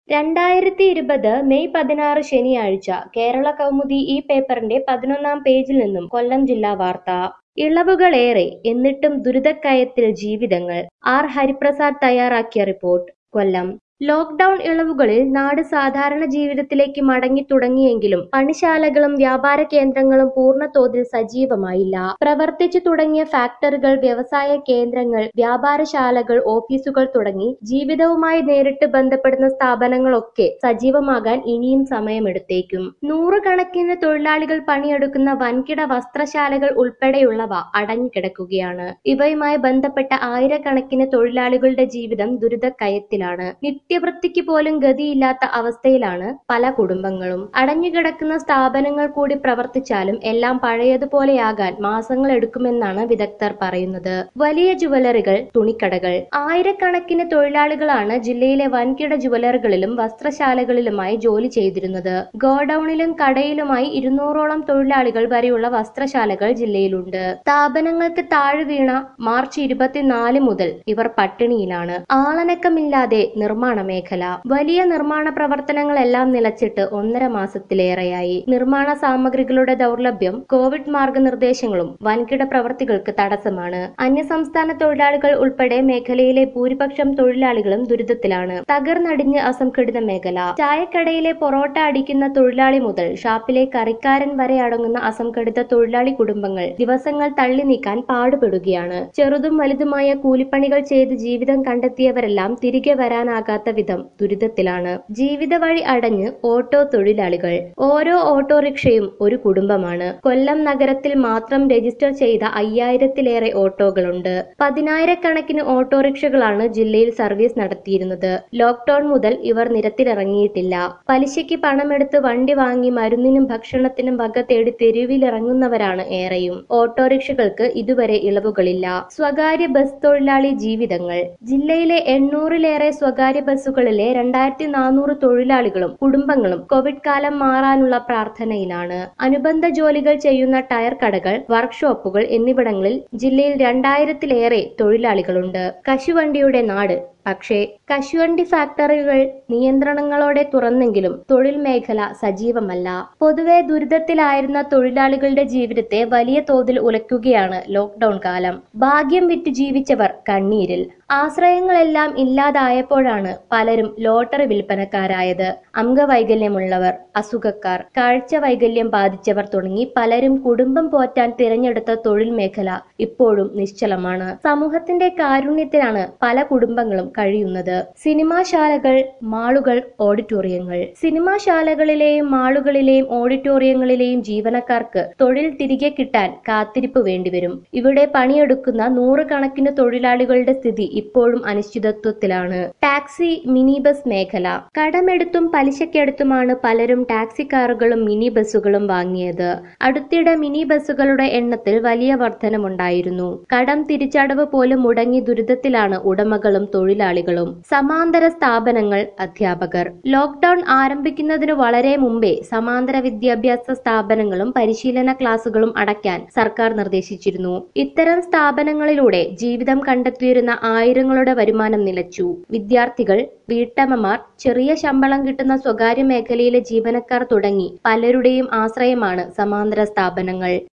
രണ്ടായിരത്തി ഇരുപത് മെയ് പതിനാറ് ശനിയാഴ്ച കേരള കൗമുദി ഈ പേപ്പറിന്റെ പതിനൊന്നാം പേജിൽ നിന്നും കൊല്ലം ജില്ലാ വാർത്ത ഇളവുകളേറെ എന്നിട്ടും ദുരിതക്കയത്തിൽ ജീവിതങ്ങൾ ആർ ഹരിപ്രസാദ് തയ്യാറാക്കിയ റിപ്പോർട്ട് കൊല്ലം ലോക്ക്ഡൌൺ ഇളവുകളിൽ നാട് സാധാരണ ജീവിതത്തിലേക്ക് മടങ്ങി തുടങ്ങിയെങ്കിലും പണിശാലകളും വ്യാപാര കേന്ദ്രങ്ങളും പൂർണ്ണ തോതിൽ സജീവമായില്ല പ്രവർത്തിച്ചു തുടങ്ങിയ ഫാക്ടറികൾ വ്യവസായ കേന്ദ്രങ്ങൾ വ്യാപാരശാലകൾ ഓഫീസുകൾ തുടങ്ങി ജീവിതവുമായി നേരിട്ട് ബന്ധപ്പെടുന്ന സ്ഥാപനങ്ങളൊക്കെ സജീവമാകാൻ ഇനിയും സമയമെടുത്തേക്കും നൂറുകണക്കിന് തൊഴിലാളികൾ പണിയെടുക്കുന്ന വൻകിട വസ്ത്രശാലകൾ ഉൾപ്പെടെയുള്ളവ അടഞ്ഞുകിടക്കുകയാണ് ഇവയുമായി ബന്ധപ്പെട്ട ആയിരക്കണക്കിന് തൊഴിലാളികളുടെ ജീവിതം ദുരിതക്കയത്തിലാണ് നിത്യവൃത്തിക്ക് പോലും ഗതിയില്ലാത്ത അവസ്ഥയിലാണ് പല കുടുംബങ്ങളും അടഞ്ഞുകിടക്കുന്ന സ്ഥാപനങ്ങൾ കൂടി പ്രവർത്തിച്ചാലും എല്ലാം പഴയതുപോലെയാകാൻ മാസങ്ങൾ എടുക്കുമെന്നാണ് വിദഗ്ധർ പറയുന്നത് വലിയ ജുവലറികൾ തുണിക്കടകൾ ആയിരക്കണക്കിന് തൊഴിലാളികളാണ് ജില്ലയിലെ വൻകിട ജുവലറികളിലും വസ്ത്രശാലകളിലുമായി ജോലി ചെയ്തിരുന്നത് ഗോഡൌണിലും കടയിലുമായി ഇരുന്നൂറോളം തൊഴിലാളികൾ വരെയുള്ള വസ്ത്രശാലകൾ ജില്ലയിലുണ്ട് സ്ഥാപനങ്ങൾക്ക് താഴെ വീണ മാർച്ച് ഇരുപത്തിനാല് മുതൽ ഇവർ പട്ടിണിയിലാണ് ആളനക്കമില്ലാതെ നിർമ്മാണ മേഖല വലിയ നിർമ്മാണ പ്രവർത്തനങ്ങളെല്ലാം നിലച്ചിട്ട് ഒന്നര മാസത്തിലേറെയായി നിർമ്മാണ സാമഗ്രികളുടെ ദൗർലഭ്യം കോവിഡ് മാർഗനിർദ്ദേശങ്ങളും വൻകിട പ്രവർത്തികൾക്ക് തടസ്സമാണ് അന്യസംസ്ഥാന തൊഴിലാളികൾ ഉൾപ്പെടെ മേഖലയിലെ ഭൂരിപക്ഷം തൊഴിലാളികളും ദുരിതത്തിലാണ് തകർന്നടിഞ്ഞ് അസംഘടിത മേഖല ചായക്കടയിലെ പൊറോട്ട അടിക്കുന്ന തൊഴിലാളി മുതൽ ഷാപ്പിലെ കറിക്കാരൻ വരെ അടങ്ങുന്ന അസംഘടിത തൊഴിലാളി കുടുംബങ്ങൾ ദിവസങ്ങൾ തള്ളി നീക്കാൻ പാടുപെടുകയാണ് ചെറുതും വലുതുമായ കൂലിപ്പണികൾ ചെയ്ത് ജീവിതം കണ്ടെത്തിയവരെല്ലാം തിരികെ വരാനാകാത്ത വിധം ദുരിതത്തിലാണ് ജീവിത വഴി അടഞ്ഞ് ഓട്ടോ തൊഴിലാളികൾ ഓരോ ഓട്ടോറിക്ഷയും ഒരു കുടുംബമാണ് കൊല്ലം നഗരത്തിൽ മാത്രം രജിസ്റ്റർ ചെയ്ത അയ്യായിരത്തിലേറെ ഓട്ടോകളുണ്ട് പതിനായിരക്കണക്കിന് ഓട്ടോറിക്ഷകളാണ് ജില്ലയിൽ സർവീസ് നടത്തിയിരുന്നത് ലോക്ക്ഡൌൺ മുതൽ ഇവർ നിരത്തിലിറങ്ങിയിട്ടില്ല പലിശയ്ക്ക് പണമെടുത്ത് വണ്ടി വാങ്ങി മരുന്നിനും ഭക്ഷണത്തിനും വക തേടി തെരുവിലിറങ്ങുന്നവരാണ് ഏറെയും ഓട്ടോറിക്ഷകൾക്ക് ഇതുവരെ ഇളവുകളില്ല സ്വകാര്യ ബസ് തൊഴിലാളി ജീവിതങ്ങൾ ജില്ലയിലെ എണ്ണൂറിലേറെ സ്വകാര്യ ബസ്സുകളിലെ രണ്ടായിരത്തി നാനൂറ് തൊഴിലാളികളും കുടുംബങ്ങളും കോവിഡ് കാലം മാറാനുള്ള പ്രാർത്ഥനയിലാണ് അനുബന്ധ ജോലികൾ ചെയ്യുന്ന ടയർ കടകൾ വർക്ക്ഷോപ്പുകൾ എന്നിവിടങ്ങളിൽ ജില്ലയിൽ രണ്ടായിരത്തിലേറെ തൊഴിലാളികളുണ്ട് കശുവണ്ടിയുടെ നാട് പക്ഷേ കശുവണ്ടി ഫാക്ടറികൾ നിയന്ത്രണങ്ങളോടെ തുറന്നെങ്കിലും തൊഴിൽ മേഖല സജീവമല്ല പൊതുവെ ദുരിതത്തിലായിരുന്ന തൊഴിലാളികളുടെ ജീവിതത്തെ വലിയ തോതിൽ ഉലയ്ക്കുകയാണ് ലോക്ക്ഡൌൺ കാലം ഭാഗ്യം വിറ്റ് ജീവിച്ചവർ കണ്ണീരിൽ ആശ്രയങ്ങളെല്ലാം ഇല്ലാതായപ്പോഴാണ് പലരും ലോട്ടറി വിൽപ്പനക്കാരായത് അംഗവൈകല്യമുള്ളവർ അസുഖക്കാർ കാഴ്ച വൈകല്യം ബാധിച്ചവർ തുടങ്ങി പലരും കുടുംബം പോറ്റാൻ തിരഞ്ഞെടുത്ത തൊഴിൽ മേഖല ഇപ്പോഴും നിശ്ചലമാണ് സമൂഹത്തിന്റെ കാരുണ്യത്തിലാണ് പല കുടുംബങ്ങളും കഴിയുന്നത് സിനിമാശാലകൾ മാളുകൾ ഓഡിറ്റോറിയങ്ങൾ സിനിമാശാലകളിലെയും മാളുകളിലെയും ഓഡിറ്റോറിയങ്ങളിലെയും ജീവനക്കാർക്ക് തൊഴിൽ തിരികെ കിട്ടാൻ കാത്തിരിപ്പ് വേണ്ടിവരും ഇവിടെ പണിയെടുക്കുന്ന നൂറുകണക്കിന് തൊഴിലാളികളുടെ സ്ഥിതി ഇപ്പോഴും അനിശ്ചിതത്വത്തിലാണ് ടാക്സി മിനി ബസ് മേഖല കടമെടുത്തും പലിശക്കെടുത്തുമാണ് പലരും ടാക്സി കാറുകളും മിനി ബസ്സുകളും വാങ്ങിയത് അടുത്തിടെ മിനി ബസ്സുകളുടെ എണ്ണത്തിൽ വലിയ വർധനമുണ്ടായിരുന്നു കടം തിരിച്ചടവ് പോലും മുടങ്ങി ദുരിതത്തിലാണ് ഉടമകളും തൊഴിലാളികളും സമാന്തര സ്ഥാപനങ്ങൾ അധ്യാപകർ ലോക്ക്ഡൌൺ ആരംഭിക്കുന്നതിന് വളരെ മുമ്പേ സമാന്തര വിദ്യാഭ്യാസ സ്ഥാപനങ്ങളും പരിശീലന ക്ലാസുകളും അടയ്ക്കാൻ സർക്കാർ നിർദ്ദേശിച്ചിരുന്നു ഇത്തരം സ്ഥാപനങ്ങളിലൂടെ ജീവിതം കണ്ടെത്തിയിരുന്ന ആയിരങ്ങളുടെ വരുമാനം നിലച്ചു വിദ്യാർത്ഥികൾ വീട്ടമ്മമാർ ചെറിയ ശമ്പളം കിട്ടുന്ന സ്വകാര്യ മേഖലയിലെ ജീവനക്കാർ തുടങ്ങി പലരുടെയും ആശ്രയമാണ് സമാന്തര സ്ഥാപനങ്ങൾ